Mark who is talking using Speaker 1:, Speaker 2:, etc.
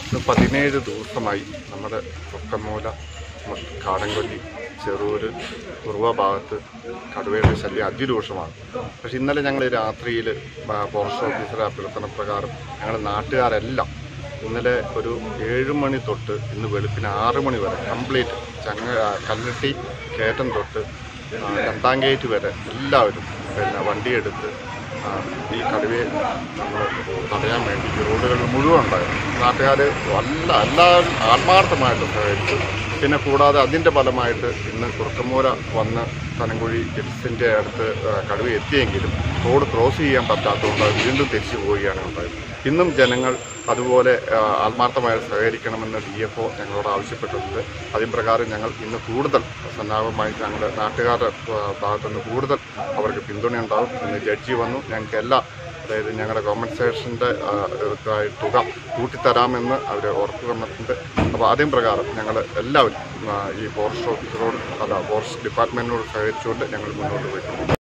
Speaker 1: ഇത് പതിനേഴ് ദിവസമായി നമ്മുടെ പൊക്കമൂല മ- കാടൻകൊല്ലി ചെറൂര് കുറുവ ഭാഗത്ത് കടുവയുടെ ശല്യം അതിരൂക്ഷമാണ് പക്ഷെ ഇന്നലെ ഞങ്ങൾ രാത്രിയിൽ ഫോറസ്റ്റ് ഓഫീസറെ അഭ്യർത്ഥന പ്രകാരം ഞങ്ങൾ നാട്ടുകാരെല്ലാം ഇന്നലെ ഒരു ഏഴ് മണി തൊട്ട് ഇന്ന് വെളുപ്പിന് ആറ് മണി വരെ കംപ്ലീറ്റ് ചങ്ങ ആ, കല്ലട്ടി കയറ്റം തൊട്ട് ആ, രണ്ടാം ഗേറ്റ് വരെ എല്ലാവരും പിന്നെ വണ്ടിയെടുത്ത് ആ, ഈ കടുവയെ നമ്മൾ തടയാൻ വേണ്ടി ഈ റോഡുകളിൽ മുഴുവൻ ഉണ്ടായിരുന്നു നാട്ടുകാർ നല്ല എല്ലാവരും ആത്മാർത്ഥമായിട്ട് സഹകരിച്ചു പിന്നെ കൂടാതെ അതിൻ്റെ ഫലമായിട്ട് ഇന്ന് കുറുക്കമൂല വന്ന് തനങ്കുഴി ഹിൽസിൻ്റെ അടുത്ത് ആ, കടുവ എത്തിയെങ്കിലും റോഡ് ക്രോസ് ചെയ്യാൻ പറ്റാത്തതുകൊണ്ട് അത് വീണ്ടും തിരിച്ചു പോവുകയാണ് ഉണ്ടായത് ഇന്നും ജനങ്ങൾ അതുപോലെ ആ, ആത്മാർത്ഥമായി സഹകരിക്കണമെന്ന് ഡി എഫ് ഒ ഞങ്ങളോട് ആവശ്യപ്പെട്ടിട്ടുണ്ട് അതിൻ പ്രകാരം ഞങ്ങൾ ഇന്ന് കൂടുതൽ സന്നാഹമായി ഞങ്ങളുടെ നാട്ടുകാരുടെ ആ, ഭാഗത്തുനിന്ന് കൂടുതൽ അവർക്ക് പിന്തുണയുണ്ടാവും ഇന്ന് ജഡ്ജി വന്നു ഞങ്ങൾക്ക് എല്ലാ അതായത് ഞങ്ങളുടെ കോമ്പൻസേഷൻ്റെ തുക കൂട്ടിത്തരാമെന്ന് അവർ ഉറപ്പ് തന്നിട്ടുണ്ട് അപ്പോൾ അതേ പ്രകാരം ഞങ്ങൾ എല്ലാവരും ആ, ഈ ഫോറസ്റ്റ് ഓഫീസറോട് അല്ല ഫോറസ്റ്റ് ഡിപ്പാർട്ട്മെൻറ്റിനോട് സഹകരിച്ചുകൊണ്ട് ഞങ്ങൾ മുന്നോട്ട് പോയിട്ടുണ്ട്